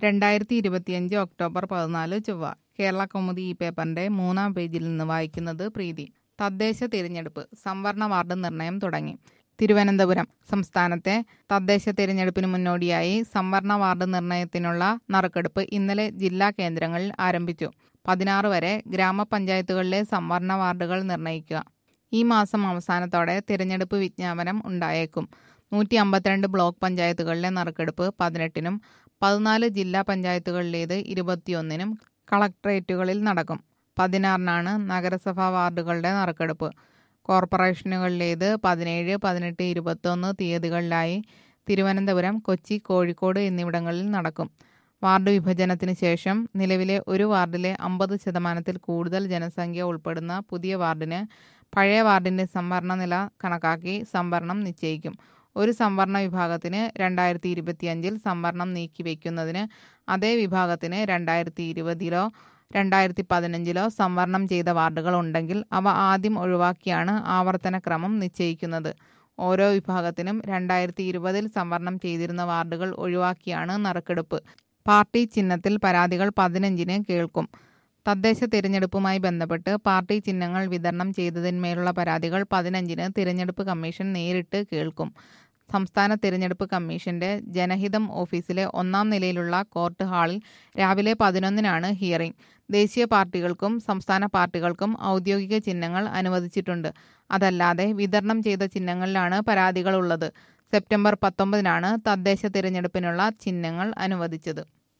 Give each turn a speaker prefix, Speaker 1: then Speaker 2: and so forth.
Speaker 1: രണ്ടായിരത്തി ഇരുപത്തിയഞ്ച് ഒക്ടോബർ പതിനാല് ചൊവ്വ കേരള കൗമുദി ഈ പേപ്പറിന്റെ മൂന്നാം പേജിൽ നിന്ന് വായിക്കുന്നത് പ്രീതി തദ്ദേശ തിരഞ്ഞെടുപ്പ് സംവരണ വാർഡ് നിർണയം തുടങ്ങി തിരുവനന്തപുരം സംസ്ഥാനത്തെ തദ്ദേശ തിരഞ്ഞെടുപ്പിന് മുന്നോടിയായി സംവരണ വാർഡ് നിർണയത്തിനുള്ള നറുക്കെടുപ്പ് ഇന്നലെ ജില്ലാ കേന്ദ്രങ്ങളിൽ ആരംഭിച്ചു പതിനാറ് വരെ ഗ്രാമപഞ്ചായത്തുകളിലെ സംവരണ വാർഡുകൾ നിർണയിക്കുക ഈ മാസം അവസാനത്തോടെ തിരഞ്ഞെടുപ്പ് വിജ്ഞാപനം ഉണ്ടായേക്കും നൂറ്റി അമ്പത്തിരണ്ട് ബ്ലോക്ക് പഞ്ചായത്തുകളിലെ നറുക്കെടുപ്പ് പതിനെട്ടിനും പതിനാല് ജില്ലാ പഞ്ചായത്തുകളിലേത് ഇരുപത്തിയൊന്നിനും കളക്ട്രേറ്റുകളിൽ നടക്കും പതിനാറിനാണ് നഗരസഭാ വാർഡുകളുടെ നറുക്കെടുപ്പ് കോർപ്പറേഷനുകളിലേത് പതിനേഴ് പതിനെട്ട് ഇരുപത്തൊന്ന് തീയതികളിലായി തിരുവനന്തപുരം കൊച്ചി കോഴിക്കോട് എന്നിവിടങ്ങളിൽ നടക്കും വാർഡ് വിഭജനത്തിന് ശേഷം നിലവിലെ ഒരു വാർഡിലെ അമ്പത് ശതമാനത്തിൽ കൂടുതൽ ജനസംഖ്യ ഉൾപ്പെടുന്ന പുതിയ വാർഡിന് പഴയ വാർഡിന്റെ സംവരണ നില കണക്കാക്കി സംവരണം നിശ്ചയിക്കും ഒരു സംവരണ വിഭാഗത്തിന് രണ്ടായിരത്തി ഇരുപത്തിയഞ്ചിൽ സംവരണം നീക്കിവെക്കുന്നതിന് അതേ വിഭാഗത്തിന് രണ്ടായിരത്തി ഇരുപതിലോ രണ്ടായിരത്തി പതിനഞ്ചിലോ സംവരണം ചെയ്ത വാർഡുകൾ ഉണ്ടെങ്കിൽ അവ ആദ്യം ഒഴിവാക്കിയാണ് ആവർത്തനക്രമം നിശ്ചയിക്കുന്നത് ഓരോ വിഭാഗത്തിനും രണ്ടായിരത്തി ഇരുപതിൽ സംവരണം ചെയ്തിരുന്ന വാർഡുകൾ ഒഴിവാക്കിയാണ് നറുക്കെടുപ്പ് പാർട്ടി ചിഹ്നത്തിൽ പരാതികൾ പതിനഞ്ചിന് കേൾക്കും തദ്ദേശ തിരഞ്ഞെടുപ്പുമായി ബന്ധപ്പെട്ട് പാർട്ടി ചിഹ്നങ്ങൾ വിതരണം ചെയ്തതിന്മേലുള്ള പരാതികൾ പതിനഞ്ചിന് തിരഞ്ഞെടുപ്പ് കമ്മീഷൻ നേരിട്ട് കേൾക്കും സംസ്ഥാന തിരഞ്ഞെടുപ്പ് കമ്മീഷന്റെ ജനഹിതം ഓഫീസിലെ ഒന്നാം നിലയിലുള്ള കോർട്ട് ഹാളിൽ രാവിലെ പതിനൊന്നിനാണ് ഹിയറിംഗ് ദേശീയ പാർട്ടികൾക്കും സംസ്ഥാന പാർട്ടികൾക്കും ഔദ്യോഗിക ചിഹ്നങ്ങൾ അനുവദിച്ചിട്ടുണ്ട് അതല്ലാതെ വിതരണം ചെയ്ത ചിഹ്നങ്ങളിലാണ് പരാതികളുള്ളത് സെപ്റ്റംബർ പത്തൊമ്പതിനാണ് തദ്ദേശ തിരഞ്ഞെടുപ്പിനുള്ള ചിഹ്നങ്ങൾ അനുവദിച്ചത്